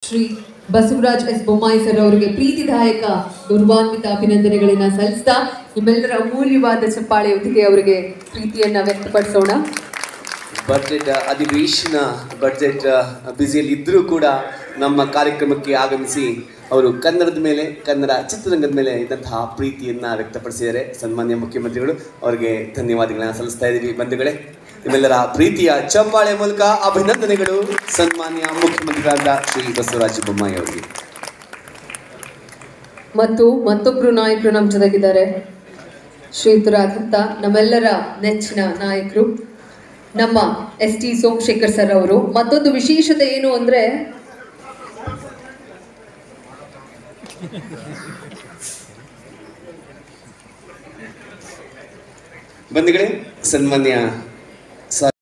Shri Basavaraj S Bommai sir ಅವರಿಗೆ ಪ್ರೀತಿದಾಯಕ ಗೌರವಾನ್ವಿತ ಅಭಿನಂದನೆಗಳನ್ನ ಸಲ್ಲಿಸ್ತಾ ನಿಮ್ಮೆಲ್ಲರ ಅಮೂಲ್ಯವಾದ ಚಪ್ಪಾಳೆಯೊಂದಿಗೆ ಅವರಿಗೆ ಪ್ರೀತಿಯನ್ನ ವ್ಯಕ್ತಪಡಿಸೋಣ ಬಜೆಟ್ ಅಧಿವೇಶನ ಬಜೆಟ್ ಬ್ಯುಸಿಯಲ್ಲಿ ಇದ್ದರೂ ಕೂಡ ನಮ್ಮ ಕಾರ್ಯಕ್ರಮಕ್ಕೆ ಆಗಮಿಸಿ ಅವರು ಕನ್ನಡದ ಮೇಲೆ ಕನ್ನಡ ಚಿತ್ರರಂಗದ ಮೇಲೆ ಇದ್ದಂತಹ ಪ್ರೀತಿಯನ್ನ ವ್ಯಕ್ತಪಡಿಸಿದ್ದಾರೆ ಸನ್ಮಾನ್ಯ ಮುಖ್ಯಮಂತ್ರಿಗಳು ಅವರಿಗೆ ಧನ್ಯವಾದಗಳನ್ನ ಸಲ್ಲಿಸ್ತಾ ಇದ್ದೀವಿ ಬಂಧುಗಳೇ ನಿಮ್ಮೆಲ್ಲರ ಪ್ರೀತಿಯ ಚಪ್ಪಾಳೆ ಮೂಲಕ ಅಭಿನಂದನೆಗಳು ಸನ್ಮಾನ್ಯ ಮುಖ್ಯಮಂತ್ರಿಗಳಾದ ಶ್ರೀ ಬಸವರಾಜ ಬೊಮ್ಮಾಯಿ ಅವರಿಗೆ ಮತ್ತು ಮತ್ತೊಬ್ರು ನಾಯಕರು ನಮ್ಮ ಜೊತೆಗಿದ್ದಾರೆ ಶ್ರೀಯುತರಾದಂಥ ನಮ್ಮೆಲ್ಲರ ನೆಚ್ಚಿನ ನಾಯಕರು ನಮ್ಮ ಎಸ್ ಟಿ ಸೋಮಶೇಖರ್ ಸರ್ ಅವರು ಮತ್ತೊಂದು ವಿಶೇಷತೆ ಏನು ಅಂದ್ರೆ ಬಂಧುಗಳೇ ಸನ್ಮಾನ್ಯ